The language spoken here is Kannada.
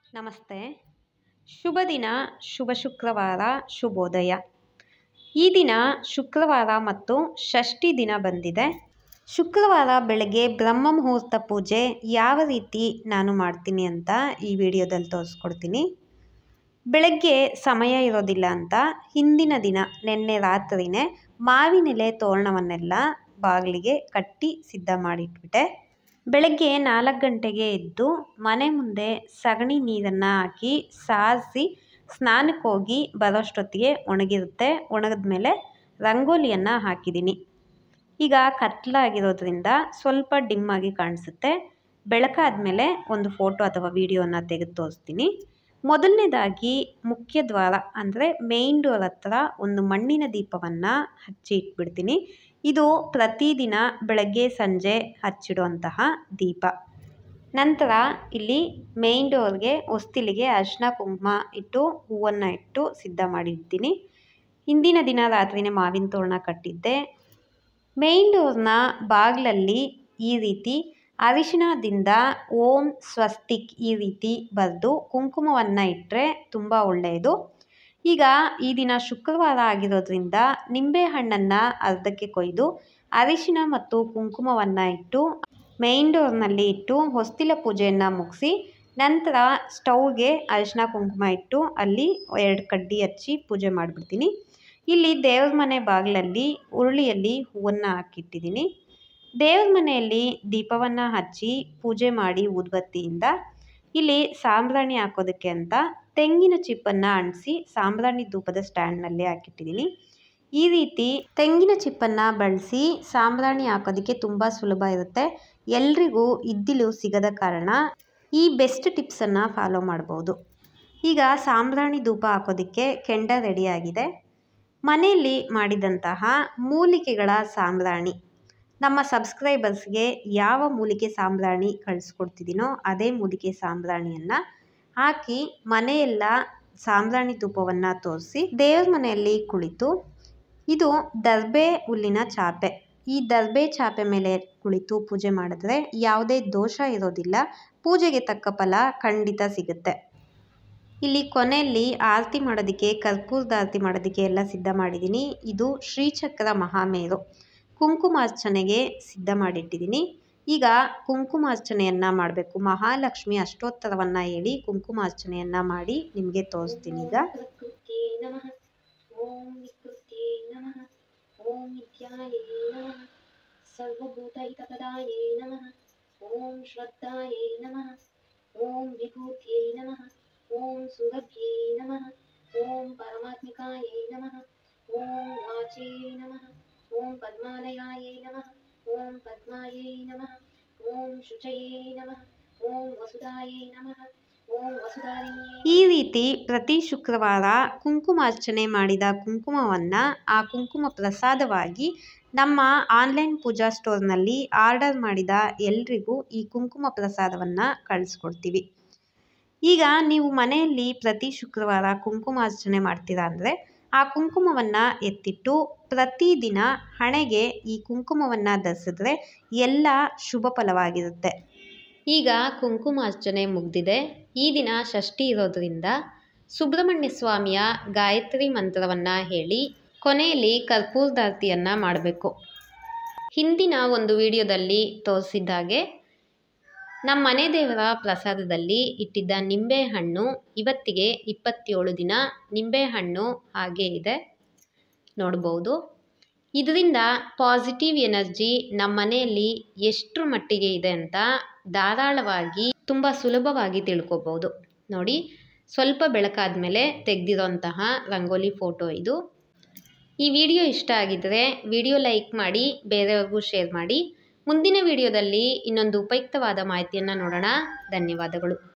ನಮಸ್ತೆ ಶುಭ ದಿನ ಶುಭ ಶುಕ್ರವಾರ ಶುಭೋದಯ ಈ ದಿನ ಶುಕ್ರವಾರ ಮತ್ತು ಷಷ್ಠಿ ದಿನ ಬಂದಿದೆ ಶುಕ್ರವಾರ ಬೆಳಗ್ಗೆ ಬ್ರಹ್ಮ ಮುಹೂರ್ತ ಪೂಜೆ ಯಾವ ರೀತಿ ನಾನು ಮಾಡ್ತೀನಿ ಅಂತ ಈ ವಿಡಿಯೋದಲ್ಲಿ ತೋರಿಸ್ಕೊಡ್ತೀನಿ ಬೆಳಗ್ಗೆ ಸಮಯ ಇರೋದಿಲ್ಲ ಅಂತ ಹಿಂದಿನ ದಿನ ನಿನ್ನೆ ರಾತ್ರಿನೇ ಮಾವಿನೆಲೆ ತೋರಣವನ್ನೆಲ್ಲ ಬಾಗಿಲಿಗೆ ಕಟ್ಟಿ ಸಿದ್ಧ ಮಾಡಿಟ್ಬಿಟ್ಟೆ ಬೆಳಗ್ಗೆ ನಾಲ್ಕು ಗಂಟೆಗೆ ಎದ್ದು ಮನೆ ಮುಂದೆ ಸಗಣಿ ನೀರನ್ನು ಹಾಕಿ ಸಾರಿಸಿ ಸ್ನಾನಕ್ಕೆ ಹೋಗಿ ಬರೋಷ್ಟೊತ್ತಿಗೆ ಒಣಗಿರುತ್ತೆ ಒಣಗಿದ ಮೇಲೆ ರಂಗೋಲಿಯನ್ನು ಹಾಕಿದ್ದೀನಿ ಈಗ ಕತ್ಲಾಗಿರೋದ್ರಿಂದ ಸ್ವಲ್ಪ ಡಿಮ್ ಆಗಿ ಕಾಣಿಸುತ್ತೆ ಬೆಳಕಾದ ಮೇಲೆ ಒಂದು ಫೋಟೋ ಅಥವಾ ವಿಡಿಯೋನ ತೆಗೆದು ತೋರಿಸ್ತೀನಿ ಮೊದಲನೇದಾಗಿ ಮುಖ್ಯ ದ್ವಾರ ಅಂದರೆ ಮೇಯ್ನ್ ಡೋರ್ ಹತ್ರ ಒಂದು ಮಣ್ಣಿನ ದೀಪವನ್ನು ಹಚ್ಚಿ ಇಟ್ಬಿಡ್ತೀನಿ ಇದು ಪ್ರತಿದಿನ ಬೆಳಗ್ಗೆ ಸಂಜೆ ಹಚ್ಚಿಡುವಂತಹ ದೀಪ ನಂತರ ಇಲ್ಲಿ ಮೇಯ್ನ್ ಡೋರ್ಗೆ ಹೊಸ್ತಿಲಿಗೆ ಅರಿಶಿನ ಕುಂಕುಮ ಇಟ್ಟು ಹೂವನ್ನು ಇಟ್ಟು ಸಿದ್ಧ ಮಾಡಿರ್ತೀನಿ ಹಿಂದಿನ ದಿನ ರಾತ್ರಿನೇ ಮಾವಿನ ತೋರಣ ಕಟ್ಟಿದ್ದೆ ಮೇಯ್ನ್ ಡೋರ್ನ ಬಾಗಿಲಲ್ಲಿ ಈ ರೀತಿ ಅರಿಶಿಣದಿಂದ ಓಂ ಸ್ವಸ್ತಿಕ್ ಈ ರೀತಿ ಬರೆದು ಕುಂಕುಮವನ್ನು ಇಟ್ಟರೆ ತುಂಬ ಒಳ್ಳೆಯದು ಈಗ ಈ ದಿನ ಶುಕ್ರವಾರ ಆಗಿರೋದ್ರಿಂದ ನಿಂಬೆಹಣ್ಣನ್ನು ಅರ್ಧಕ್ಕೆ ಕೊಯ್ದು ಅರಿಶಿಣ ಮತ್ತು ಕುಂಕುಮವನ್ನು ಇಟ್ಟು ಮೇಯ್ನ್ ಡೋರ್ನಲ್ಲಿ ಇಟ್ಟು ಹೊಸ್ತಿಲ ಪೂಜೆಯನ್ನು ಮುಗಿಸಿ ನಂತರ ಸ್ಟವ್ಗೆ ಅರಿಶಿಣ ಕುಂಕುಮ ಇಟ್ಟು ಅಲ್ಲಿ ಎರಡು ಕಡ್ಡಿ ಹಚ್ಚಿ ಪೂಜೆ ಮಾಡಿಬಿಡ್ತೀನಿ ಇಲ್ಲಿ ದೇವ್ರ ಮನೆ ಬಾಗಿಲಲ್ಲಿ ಉರುಳಿಯಲ್ಲಿ ಹೂವನ್ನು ಹಾಕಿಟ್ಟಿದ್ದೀನಿ ದೇವ್ರ ಮನೆಯಲ್ಲಿ ದೀಪವನ್ನು ಹಚ್ಚಿ ಪೂಜೆ ಮಾಡಿ ಊದ್ಬತ್ತಿಯಿಂದ ಇಲ್ಲಿ ಸಾಂಬ್ರಾಣಿ ಹಾಕೋದಕ್ಕೆ ಅಂತ ತೆಂಗಿನ ಚಿಪ್ಪನ್ನು ಅಂಟಿಸಿ ಸಾಂಬ್ರಾಣಿ ಧೂಪದ ಸ್ಟ್ಯಾಂಡ್ನಲ್ಲಿ ಹಾಕಿಟ್ಟಿದ್ದೀನಿ ಈ ರೀತಿ ತೆಂಗಿನ ಚಿಪ್ಪನ್ನು ಬಳಸಿ ಸಾಂಬ್ರಾಣಿ ಹಾಕೋದಕ್ಕೆ ತುಂಬ ಸುಲಭ ಇರುತ್ತೆ ಎಲ್ರಿಗೂ ಇದ್ದಿಲು ಸಿಗದ ಕಾರಣ ಈ ಬೆಸ್ಟ್ ಟಿಪ್ಸನ್ನು ಫಾಲೋ ಮಾಡ್ಬೋದು ಈಗ ಸಾಂಬ್ರಾಣಿ ಧೂಪ ಹಾಕೋದಕ್ಕೆ ಕೆಂಡ ರೆಡಿಯಾಗಿದೆ ಮನೆಯಲ್ಲಿ ಮಾಡಿದಂತಹ ಮೂಲಿಕೆಗಳ ಸಾಂಬ್ರಾಣಿ ನಮ್ಮ ಸಬ್ಸ್ಕ್ರೈಬರ್ಸ್ಗೆ ಯಾವ ಮೂಲಿಕೆ ಸಾಂಬ್ರಾಣಿ ಕಳಿಸ್ಕೊಡ್ತಿದ್ದೀನೋ ಅದೇ ಮೂಲಿಕೆ ಸಾಂಬ್ರಾಣಿಯನ್ನು ಹಾಕಿ ಮನೆಯೆಲ್ಲ ಸಾಂಬ್ರಾಣಿ ಧೂಪವನ್ನು ತೋರಿಸಿ ದೇವ್ರ ಮನೆಯಲ್ಲಿ ಕುಳಿತು ಇದು ದರ್ಬೆ ಹುಲ್ಲಿನ ಚಾಪೆ ಈ ದರ್ಬೆ ಚಾಪೆ ಮೇಲೆ ಕುಳಿತು ಪೂಜೆ ಮಾಡಿದ್ರೆ ಯಾವುದೇ ದೋಷ ಇರೋದಿಲ್ಲ ಪೂಜೆಗೆ ತಕ್ಕ ಫಲ ಖಂಡಿತ ಸಿಗುತ್ತೆ ಇಲ್ಲಿ ಕೊನೆಯಲ್ಲಿ ಆರತಿ ಮಾಡೋದಕ್ಕೆ ಕರ್ಪೂರದ ಆರತಿ ಮಾಡೋದಕ್ಕೆ ಎಲ್ಲ ಸಿದ್ಧ ಮಾಡಿದ್ದೀನಿ ಇದು ಶ್ರೀಚಕ್ರ ಮಹಾಮೇರು ಕುಂಕುಮಾರ್ಚನೆಗೆ ಸಿದ್ಧ ಮಾಡಿಟ್ಟಿದ್ದೀನಿ ಈಗ ಕುಂಕುಮಾರ್ಚನೆಯನ್ನು ಮಾಡಬೇಕು ಮಹಾಲಕ್ಷ್ಮಿ ಅಷ್ಟೋತ್ತರವನ್ನು ಹೇಳಿ ಕುಂಕುಮಾರ್ಚನೆಯನ್ನು ಮಾಡಿ ನಿಮಗೆ ತೋರಿಸ್ತೀನಿ ಈಗ ಪ್ರಕೃತ್ಯೈ ನಮಃ ಓಂ ವಿಕೃತ್ಯೈ ನಮಃ ಓಂ ವಿದ್ಯಾಯೈ ನಮಃ ಸರ್ವಭೂತಹಿತಪದಾಯೈ ನಮಃ ಓಂ ಶ್ರದ್ಧಾಯೈ ನಮಃ ಓಂ ವಿಭೂತ್ಯೈ ನಮಃ ಓಂ ಸುರಭ್ಯೈ ನಮಃ ಓಂ ಪರಮಾತ್ಮಿಕಾಯೈ ನಮಃ ಓಂ ವಾಚೈ ನಮಃ ಓಂ ಪದ್ಮಾಲಯಾಯೈ ನಮಃ ಓಂ ಪದ್ಮಾಯೈ ನಮಃ ಓಂ ಶುಚಯೈ ನಮಃ ಓಂ ವಸುಧಾಯೈ ನಮಃ ಓಂ ವಸುಧಾರಿಣ್ಯೈ ಈ ರೀತಿ ಪ್ರತಿ ಶುಕ್ರವಾರ ಕುಂಕುಮಾರ್ಚನೆ ಮಾಡಿದ ಕುಂಕುಮವನ್ನು ಆ ಕುಂಕುಮ ಪ್ರಸಾದವಾಗಿ ನಮ್ಮ ಆನ್ಲೈನ್ ಪೂಜಾ ಸ್ಟೋರ್ನಲ್ಲಿ ಆರ್ಡರ್ ಮಾಡಿದ ಎಲ್ರಿಗೂ ಈ ಕುಂಕುಮ ಪ್ರಸಾದವನ್ನು ಕಳಿಸ್ಕೊಡ್ತೀವಿ ಈಗ ನೀವು ಮನೆಯಲ್ಲಿ ಪ್ರತಿ ಶುಕ್ರವಾರ ಕುಂಕುಮಾರ್ಚನೆ ಮಾಡ್ತೀರಾ ಅಂದರೆ ಆ ಕುಂಕುಮವನ್ನು ಎತ್ತಿಟ್ಟು ಪ್ರತಿದಿನ ಹಣೆಗೆ ಈ ಕುಂಕುಮವನ್ನು ಧರಿಸಿದ್ರೆ ಎಲ್ಲ ಶುಭ ಫಲವಾಗಿರುತ್ತೆ ಈಗ ಕುಂಕುಮಾರ್ಚನೆ ಮುಗಿದಿದೆ ಈ ದಿನ ಷಷ್ಠಿ ಇರೋದ್ರಿಂದ ಸುಬ್ರಹ್ಮಣ್ಯ ಸ್ವಾಮಿಯ ಗಾಯತ್ರಿ ಮಂತ್ರವನ್ನು ಹೇಳಿ ಕೊನೆಯಲ್ಲಿ ಕರ್ಪೂರದಾರ್ತಿಯನ್ನು ಮಾಡಬೇಕು ಹಿಂದಿನ ಒಂದು ವಿಡಿಯೋದಲ್ಲಿ ತೋರಿಸಿದ ಹಾಗೆ ನಮ್ಮ ಮನೆ ದೇವರ ಪ್ರಸಾದದಲ್ಲಿ ಇಟ್ಟಿದ್ದ ನಿಂಬೆಹಣ್ಣು ಇವತ್ತಿಗೆ ಇಪ್ಪತ್ತೇಳು ದಿನ ನಿಂಬೆಹಣ್ಣು ಹಾಗೇ ಇದೆ ನೋಡ್ಬೋದು ಇದರಿಂದ ಪಾಸಿಟಿವ್ ಎನರ್ಜಿ ನಮ್ಮ ಮನೆಯಲ್ಲಿ ಎಷ್ಟರ ಮಟ್ಟಿಗೆ ಇದೆ ಅಂತ ಧಾರಾಳವಾಗಿ ತುಂಬ ಸುಲಭವಾಗಿ ತಿಳ್ಕೊಬೋದು ನೋಡಿ ಸ್ವಲ್ಪ ಬೆಳಕಾದ ಮೇಲೆ ತೆಗೆದಿರೋಂತಹ ರಂಗೋಲಿ ಫೋಟೋ ಇದು ಈ ವಿಡಿಯೋ ಇಷ್ಟ ಆಗಿದ್ದರೆ ವಿಡಿಯೋ ಲೈಕ್ ಮಾಡಿ ಬೇರೆಯವ್ರಿಗೂ ಶೇರ್ ಮಾಡಿ ಮುಂದಿನ ವಿಡಿಯೋದಲ್ಲಿ ಇನ್ನೊಂದು ಉಪಯುಕ್ತವಾದ ಮಾಹಿತಿಯನ್ನು ನೋಡೋಣ ಧನ್ಯವಾದಗಳು